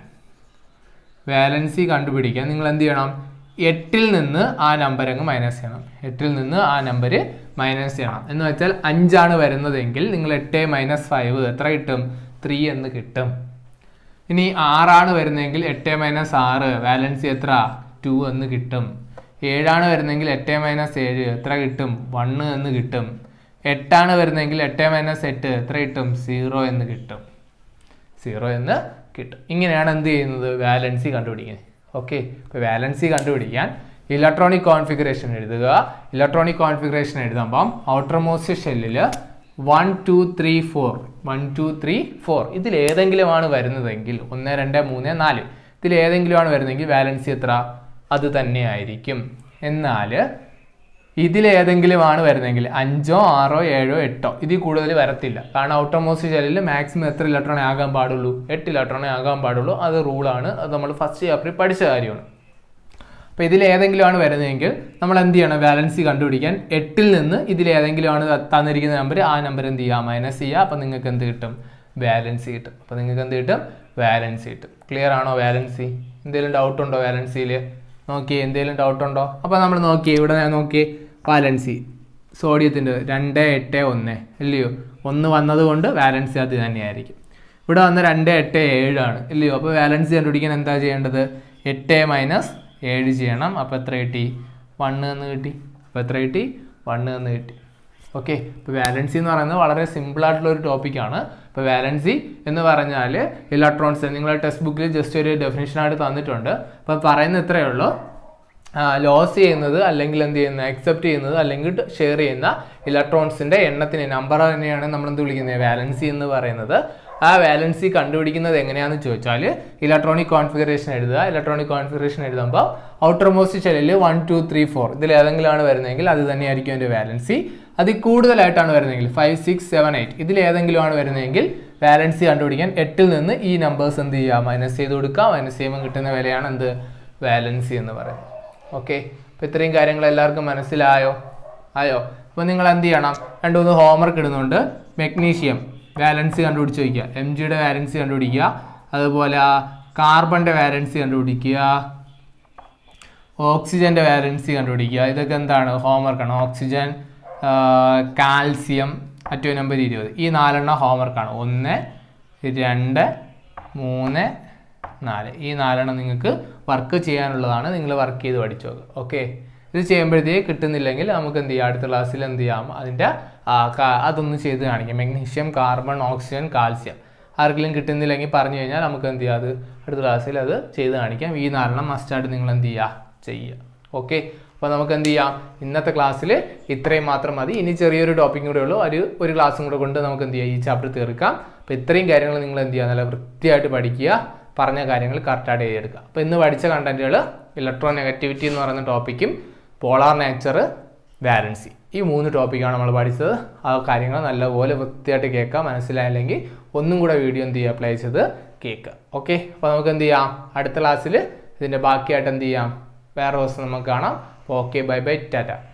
വാലൻസി കണ്ടുപിടിക്കാൻ നിങ്ങൾ എന്ത് ചെയ്യണം എട്ടിൽ നിന്ന് ആ നമ്പർ അങ്ങ് മൈനസ് ചെയ്യണം എട്ടിൽ നിന്ന് ആ നമ്പർ മൈനസ് ചെയ്യണം എന്ന് വെച്ചാൽ അഞ്ചാണ് വരുന്നതെങ്കിൽ നിങ്ങൾ എട്ട് മൈനസ് ഫൈവ് എത്ര കിട്ടും ത്രീ എന്ന് കിട്ടും ഇനി ആറാണ് വരുന്നതെങ്കിൽ എട്ട് മൈനസ് ആറ് വാലൻസി എത്ര ടു എന്ന് കിട്ടും ഏഴാണ് വരുന്നതെങ്കിൽ എട്ട് മൈനസ് ഏഴ് എത്ര കിട്ടും വണ്ണ് എന്ന് കിട്ടും എട്ടാണ് വരുന്നതെങ്കിൽ എട്ട് മൈനസ് എട്ട് എത്ര കിട്ടും സീറോ എന്ന് കിട്ടും സീറോ എന്ന് കിട്ടും ഇങ്ങനെയാണ് എന്ത് ചെയ്യുന്നത് വാലൻസി കണ്ടുപിടിക്കുന്നത് ഓക്കെ ഇപ്പോൾ വാലൻസി കണ്ടുപിടിക്കാൻ ഇലക്ട്രോണിക് കോൺഫിഗറേഷൻ എഴുതുക ഇലക്ട്രോണിക് കോൺഫിഗറേഷൻ എഴുതുമ്പം ഔട്ടർ മോസ്റ്റ് ഷെല്ലിൽ one two three four one two three four ഇതിൽ ഏതെങ്കിലുമാണ് വരുന്നതെങ്കിൽ ഒന്ന് രണ്ട് മൂന്ന് നാല് ഇതിൽ ഏതെങ്കിലുമാണ് വരുന്നതെങ്കിൽ വാലൻസി എത്ര അത് തന്നെയായിരിക്കും എന്നാൽ ഇതിലേതെങ്കിലുമാണ് വരുന്നതെങ്കിൽ അഞ്ചോ ആറോ ഏഴോ എട്ടോ ഇതിൽ കൂടുതൽ വരത്തില്ല കാരണം ഔട്ടോമോസ്റ്റ് ഷെല്ലിൽ മാക്സിമം എത്ര ഇലക്ട്രോണേ ആകാൻ പാടുള്ളൂ എട്ട് ഇലക്ട്രോണേ ആകാൻ പാടുള്ളൂ അത് റൂളാണ് അത് നമ്മൾ ഫസ്റ്റ് ചാപ്റ്ററിൽ പഠിച്ച കാര്യമാണ് അപ്പോൾ ഇതിൽ ഏതെങ്കിലുമാണ് വരുന്നതെങ്കിൽ നമ്മൾ എന്ത് ചെയ്യണം ബാലൻസി കണ്ടുപിടിക്കാൻ എട്ടിൽ നിന്ന് ഇതിൽ ഏതെങ്കിലുമാണ് ത- തന്നിരിക്കുന്ന നമ്പർ ആ നമ്പർ എന്ത് ചെയ്യുക മൈനസ് ചെയ്യുക അപ്പോൾ നിങ്ങൾക്ക് എന്ത് കിട്ടും ബാലൻസി കിട്ടും അപ്പോൾ നിങ്ങൾക്ക് എന്ത് കിട്ടും ബാലൻസി കിട്ടും ക്ലിയർ ആണോ ബാലൻസി എന്തെങ്കിലും ഡൗട്ട് ഉണ്ടോ ബാലൻസിയിൽ നോക്കിയേ എന്തെങ്കിലും ഡൗട്ട് ഉണ്ടോ അപ്പോൾ നമ്മൾ നോക്കിയേ ഇവിടെ ഞാൻ നോക്കിയേ ബാലൻസി സോഡിയത്തിൻ്റെ രണ്ട് എട്ട് ഒന്ന് ഇല്ലയോ ഒന്ന് വന്നതുകൊണ്ട് വാലൻസി അത് തന്നെയായിരിക്കും ഇവിടെ വന്ന രണ്ട് എട്ട് ഏഴാണ് ഇല്ലയോ അപ്പോൾ വാലൻസി കണ്ടുപിടിക്കാൻ എന്താ ചെയ്യേണ്ടത് എട്ട് മൈനസ് ഏഴ് ചെയ്യണം അപ്പോൾ എത്ര കിട്ടി വണ്ണ് എന്ന് കിട്ടി അപ്പോൾ എത്ര കിട്ടി വണ്ണ് എന്ന് കിട്ടി ഓക്കെ ഇപ്പോൾ വാലൻസി എന്ന് പറയുന്നത് വളരെ സിമ്പിൾ ആയിട്ടുള്ള ഒരു ടോപ്പിക്കാണ് ഇപ്പോൾ വാലൻസി എന്ന് പറഞ്ഞാൽ ഇലക്ട്രോൺസ് നിങ്ങളുടെ ടെക്സ്റ്റ് ബുക്കിൽ ജസ്റ്റ് ഒരു ഡെഫിനേഷനായിട്ട് തന്നിട്ടുണ്ട് അപ്പോൾ പറയുന്ന ഇത്രയേ ഉള്ളൂ ലോസ് ചെയ്യുന്നത് അല്ലെങ്കിൽ എന്ത് ചെയ്യുന്നത് അക്സെപ്റ്റ് ചെയ്യുന്നത് അല്ലെങ്കിൽ ഷെയർ ചെയ്യുന്ന ഇലക്ട്രോൺസിന്റെ എണ്ണത്തിന് നമ്പർ തന്നെയാണ് നമ്മൾ എന്ത് വിളിക്കുന്നത് വാലൻസി എന്ന് പറയുന്നത് ആ വാലൻസി കണ്ടുപിടിക്കുന്നത് എങ്ങനെയാണെന്ന് ചോദിച്ചാൽ ഇലക്ട്രോണിക് കോൺഫിഗറേഷൻ എഴുതുക ഇലക്ട്രോണിക് കോൺഫിഗറേഷൻ എഴുതുമ്പോൾ ഔട്ടർ മോസ്റ്റ് ഷെല്ലിൽ വൺ ടു ത്രീ ഫോർ ഇതിൽ ഏതെങ്കിലുമാണ് വരുന്നതെങ്കിൽ അത് തന്നെയായിരിക്കും അതിൻ്റെ വാലൻസി അതിൽ കൂടുതലായിട്ടാണ് വരുന്നതെങ്കിൽ ഫൈവ് സിക്സ് സെവൻ എയ്റ്റ് ഇതിൽ ഏതെങ്കിലുമാണ് വരുന്നതെങ്കിൽ വാലൻസി കണ്ടുപിടിക്കാൻ എട്ടിൽ നിന്ന് ഈ നമ്പേഴ്സ് എന്ത് ചെയ്യുക മൈനസ് ചെയ്ത് കൊടുക്കുക മൈനസ് ചെയ്യുമ്പോൾ കിട്ടുന്ന വിലയാണ് എന്ത് വാലൻസി എന്ന് പറയുന്നത് ഓക്കെ അപ്പോൾ ഇത്രയും കാര്യങ്ങൾ എല്ലാവർക്കും മനസ്സിലായോ ആയോ അപ്പോൾ നിങ്ങൾ എന്ത് ചെയ്യണം രണ്ട് മൂന്ന് ഹോംവർക്ക് ഇടുന്നുണ്ട് മെഗ്നീഷ്യം വാലൻസി കണ്ടുപിടിച്ച് വയ്ക്കുക എം ജിയുടെ വാലൻസി കണ്ടുപിടിക്കുക അതുപോലെ കാർബണിൻ്റെ വാലൻസി കണ്ടുപിടിക്കുക ഓക്സിജൻ്റെ വാലൻസി കണ്ടുപിടിക്കുക ഇതൊക്കെ എന്താണ് ഹോംവർക്കാണ് ഓക്സിജൻ കാൽസ്യം അറ്റോ നമ്പർ ഇരുപത് ഈ നാലെണ്ണം ഹോംവർക്കാണ് ഒന്ന് രണ്ട് മൂന്ന് നാല് ഈ നാലെണ്ണം നിങ്ങൾക്ക് വർക്ക് ചെയ്യാനുള്ളതാണ് നിങ്ങൾ വർക്ക് ചെയ്ത് പഠിച്ചു നോക്കുക ഓക്കെ ഇത് ചെയ്യുമ്പോഴത്തേക്ക് കിട്ടുന്നില്ലെങ്കിൽ നമുക്ക് എന്ത് ചെയ്യാം അടുത്ത ക്ലാസ്സിൽ എന്ത് ചെയ്യാം അതിൻ്റെ ആ, ക- അതൊന്ന് ചെയ്ത് കാണിക്കാം മെഗ്നീഷ്യം കാർബൺ ഓക്സിജൻ കാൽസ്യം ആർക്കെങ്കിലും കിട്ടുന്നില്ലെങ്കിൽ പറഞ്ഞു കഴിഞ്ഞാൽ നമുക്ക് എന്ത് ചെയ്യാം അത് അടുത്ത ക്ലാസ്സിൽ അത് ചെയ്ത് കാണിക്കാം ഈ നാലെണ്ണം മസ്റ്റായിട്ട് നിങ്ങൾ എന്ത് ചെയ്യുക ചെയ്യുക ഓക്കെ അപ്പോൾ നമുക്ക് എന്ത് ചെയ്യാം ഇന്നത്തെ ക്ലാസ്സിൽ ഇത്രയും മാത്രം മതി ഇനി ചെറിയൊരു ടോപ്പിക് കൂടെ ഉള്ളൂ ഒരു ഒരു ക്ലാസ്സും കൂടെ കൊണ്ട് നമുക്ക് എന്ത് ചെയ്യാം ഈ ചാപ്റ്റർ തീർക്കാം അപ്പോൾ ഇത്രയും കാര്യങ്ങൾ നിങ്ങൾ എന്ത് ചെയ്യുക നല്ല വൃത്തിയായിട്ട് പഠിക്കുക പറഞ്ഞ കാര്യങ്ങൾ കറക്റ്റായിട്ട് എഴുതിയെടുക്കുക അപ്പോൾ ഇന്ന് പഠിച്ച കണ്ടന്റുകൾ ഇലക്ട്രോ നെഗറ്റിവിറ്റി എന്ന് പറയുന്ന ടോപ്പിക്കും പോളാർ നേച്ചർ വാലൻസി ഈ മൂന്ന് ടോപ്പിക്കാണ് നമ്മൾ പഠിച്ചത് ആ കാര്യങ്ങൾ നല്ലപോലെ വൃത്തിയായിട്ട് കേൾക്കുക മനസ്സിലായില്ലെങ്കിൽ ഒന്നും കൂടെ വീഡിയോ എന്ത് ചെയ്യുക അപ്ലൈ ചെയ്ത് കേൾക്കുക ഓക്കെ അപ്പോൾ നമുക്ക് എന്ത് ചെയ്യാം അടുത്ത ക്ലാസ്സിൽ ഇതിൻ്റെ ബാക്കിയായിട്ട് എന്ത് ചെയ്യാം വേറെ ദിവസം നമുക്ക് കാണാം ഓക്കെ ബൈ ബൈ ടാറ്റ